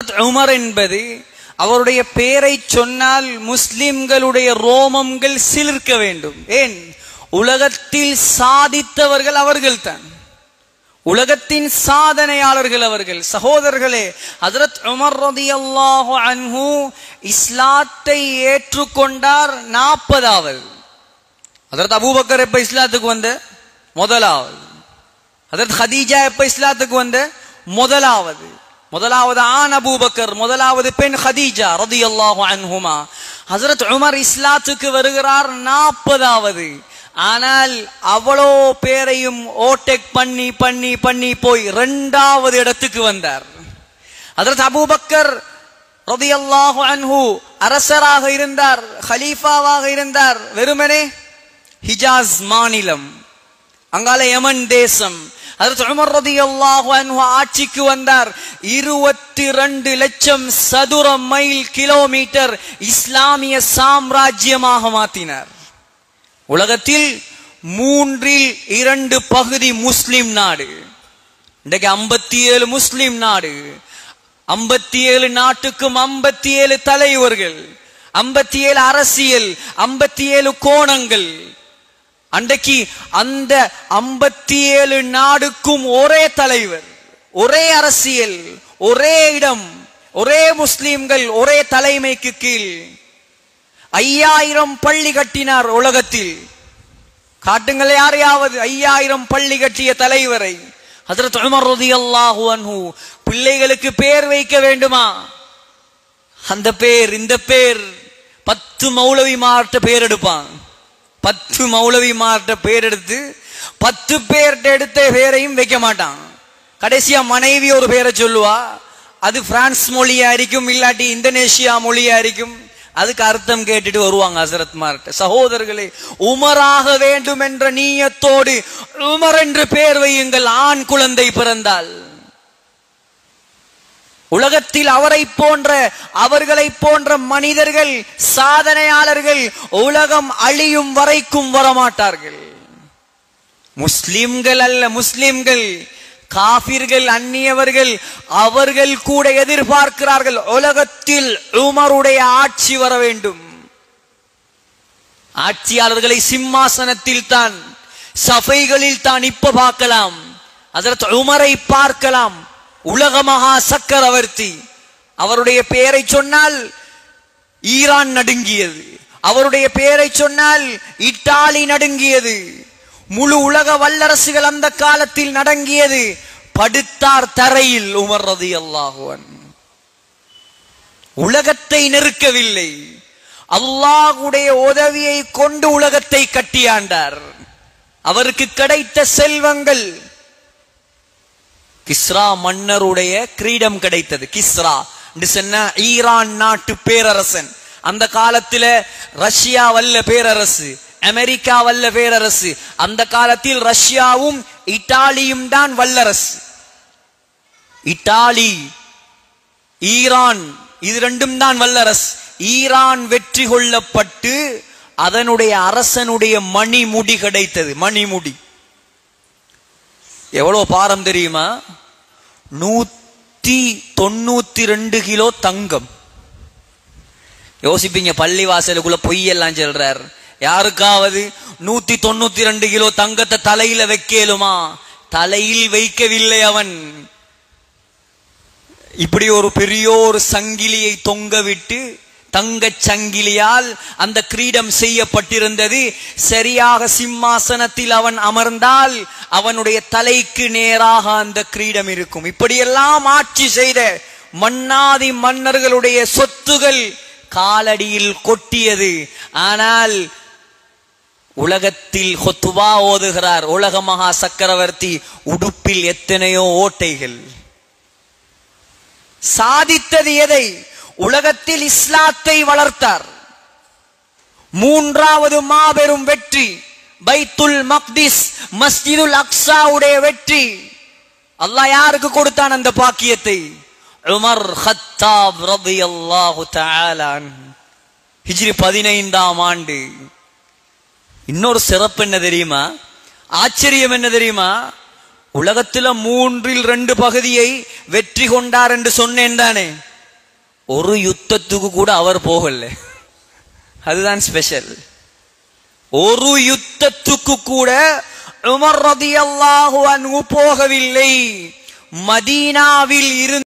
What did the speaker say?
ஹதரத் Umar என்பது அவருடைய பெயரை சொன்னால் முஸ்லிம்களுடைய ரோமங்கள் சிலிர்க்க வேண்டும் ஏன் உலகத்தில் சாதித்தவர்கள் அவர்கள்தான் உலகத்தின் சாதனையாளர்கள் அவர்கள் சகோதரர்களே ஹஜரத் உமர் ரதியல்லாஹு அன்ஹு இஸ்லாத்தை ஏற்றுக்கொண்டார் நாற்பதாவது ஹஜரத் அபூபக்கர் எப்ப இஸ்லாத்துக்கு வந்த முதலாவது ஹஜரத் ஹதீஜா எப்ப இஸ்லாத்துக்கு வந்த முதலாவது முதலாவது ஆண் அபூபக்கர் முதலாவது பெண் ஹதீஜா ரதியல்லாஹு அன்ஹுமா ஹஜரத் உமர் இஸ்லாத்துக்கு வருகிறார் நாற்பதாவது ஆனால் அவ்வளோ பேரையும் ஓட்டெக் பண்ணி பண்ணி பண்ணி போய் இரண்டாவது இடத்துக்கு வந்தார் ஹஜரத் அபூபக்கர் ரதியல்லாஹு அன்ஹு அரசராக இருந்தார் ஹலீஃபாவாக இருந்தார் வெறுமனே ஹிஜாஸ் மாநிலம் அங்கால யமன் தேசம் அதற்கு உமர் ரதியல்லாஹு அன்ஹு ஆட்சிக்கு வந்தார் இருபத்தி ரெண்டு லட்சம் சதுர மைல் கிலோமீட்டர் இஸ்லாமிய சாம்ராஜ்யமாக மாற்றினார் உலகத்தில் மூன்றில் இரண்டு பகுதி முஸ்லிம் நாடு இன்றைக்கு ஐம்பத்தி ஏழு முஸ்லிம் நாடு ஐம்பத்தி ஏழு நாட்டுக்கும் ஐம்பத்தி ஏழு தலைவர்கள் ஐம்பத்தி ஏழு அரசியல் ஐம்பத்தி ஏழு கோணங்கள் அன்றைக்கு அந்த ஐம்பத்தி ஏழு நாடுக்கும் ஒரே தலைவர் ஒரே அரசியல் ஒரே இடம் ஒரே முஸ்லிம்கள் ஒரே தலைமைக்கு கீழ் ஐயாயிரம் பள்ளி கட்டினார் உலகத்தில் காட்டுங்கள் யாரையாவது ஐயாயிரம் பள்ளி கட்டிய தலைவரை ஹஜரத் உமர் ரலியல்லாஹு அன்ஹு பிள்ளைகளுக்கு பேர் வைக்க வேண்டுமா அந்த பேர் இந்த பேர் பத்து மௌலவி மார்ட்ட பேர் எடுப்பான் பத்து மௌலவி மார்ட்ட பேர் எடுத்து பத்து பேர்ட்ட எடுத்த பேரையும் வைக்க மாட்டான் கடைசியா மனைவி ஒரு பேரை சொல்லுவா அது பிரான்ஸ் மொழியா இருக்கும் இல்லாட்டி இந்தோனேஷியா மொழியா இருக்கும் அதுக்கு அர்த்தம் கேட்டுட்டு வருவாங்க ஹசரத் மார்ட்ட சகோதரர்களே உமராக வேண்டும் என்ற நீயத்தோடு உமர் என்று பேர் வையுங்கள் ஆண் குழந்தை பிறந்தால் உலகத்தில் அவரை போன்ற அவர்களை போன்ற மனிதர்கள் சாதனையாளர்கள் உலகம் அழியும் வரைக்கும் வரமாட்டார்கள் முஸ்லிம்கள் அல்ல முஸ்லிம்கள் காபிர்கள் அந்நியவர்கள் அவர்கள் கூட எதிர்பார்க்கிறார்கள் உலகத்தில் உமருடைய ஆட்சி வர வேண்டும் ஆட்சியாளர்களை சிம்மாசனத்தில் தான் சபைகளில் தான் இப்ப பார்க்கலாம் அதற்கு உமரை பார்க்கலாம் உலக மகா சக்கரவர்த்தி அவருடைய பெயரை சொன்னால் ஈரான் நடுங்கியது அவருடைய பெயரை சொன்னால் இத்தாலி நடுங்கியது முழு உலக வல்லரசுகள் அந்த காலத்தில் நடங்கியது படுத்தார் தரையில் உமர் ரதி அல்லாஹுவன் உலகத்தை நெருக்கவில்லை அல்லாஹுடைய உதவியை கொண்டு உலகத்தை கட்டியாண்டார் அவருக்கு கிடைத்த செல்வங்கள் கிஸ்ரா மன்னருடைய கிரீடம் கிடைத்தது கிஸ்ரா என்று சொன்ன ஈரான் நாட்டு பேரரசன் அந்த காலத்துல ரஷ்யா வல்ல பேரரசு அமெரிக்கா வல்ல பேரரசு அந்த காலத்தில் ரஷ்யாவும் இத்தாலியும் தான் வல்லரசு இத்தாலி ஈரான் இது ரெண்டும் தான் வல்லரசு ஈரான் வெற்றி கொள்ளப்பட்டு அதனுடைய அரசனுடைய மணிமுடி கிடைத்தது மணிமுடி எவ்வளவு பாரம் தெரியுமா நூத்தி தொண்ணூத்தி ரெண்டு கிலோ தங்கம் யோசிப்பீங்க பள்ளி வாசலுக்குள்ள பொய்யெல்லாம் சொல்றார் யாருக்காவது நூத்தி தொண்ணூத்தி ரெண்டு கிலோ தங்கத்தை தலையில வைக்கலுமா தலையில் வைக்கவில்லை அவன் இப்படி ஒரு பெரிய ஒரு சங்கிலியை தொங்க விட்டு தங்கச் சங்கிலியால் அந்த கிரீடம் செய்யப்பட்டிருந்தது சரியாக சிம்மாசனத்தில் அவன் அமர்ந்தால் அவனுடைய தலைக்கு நேராக அந்த கிரீடம் இருக்கும் இப்படியெல்லாம் ஆட்சி செய்த மன்னாதி மன்னர்களுடைய சொத்துகள் காலடியில் கொட்டியது ஆனால் உலகத்தில் ஹொத்துவா ஓதுகிறார் உலக மகா சக்கரவர்த்தி உடுப்பில் எத்தனையோ ஓட்டைகள் சாதித்தது எதை உலகத்தில் இஸ்லாத்தை வளர்த்தார் மூன்றாவது மாபெரும் வெற்றி பைத்துல் மக்திஸ் மஸ்ஜிதுல் அக்ஸாவுடைய வெற்றி அல்லாஹ் யாருக்கு கொடுத்தான் அந்த பாக்கியத்தை உமர் ஹத்தாப் ரலியல்லாஹு தஆலா அன்ஹு. ஹிஜ்ரி பதினைந்தாம் ஆண்டு இன்னொரு சிறப்பு என்ன தெரியுமா ஆச்சரியம் என்ன தெரியுமா உலகத்துல மூன்றில் ரெண்டு பகுதியை வெற்றி கொண்டார் என்று சொன்னேன் தானே ஒரு யுத்தத்துக்கு கூட அவர் போகல அதுதான் ஸ்பெஷல் ஒரு யுத்தத்துக்கு கூட உமர் ரதியல்லாஹு அன்ஹு போகவில்லை மதீனாவில் இருந்து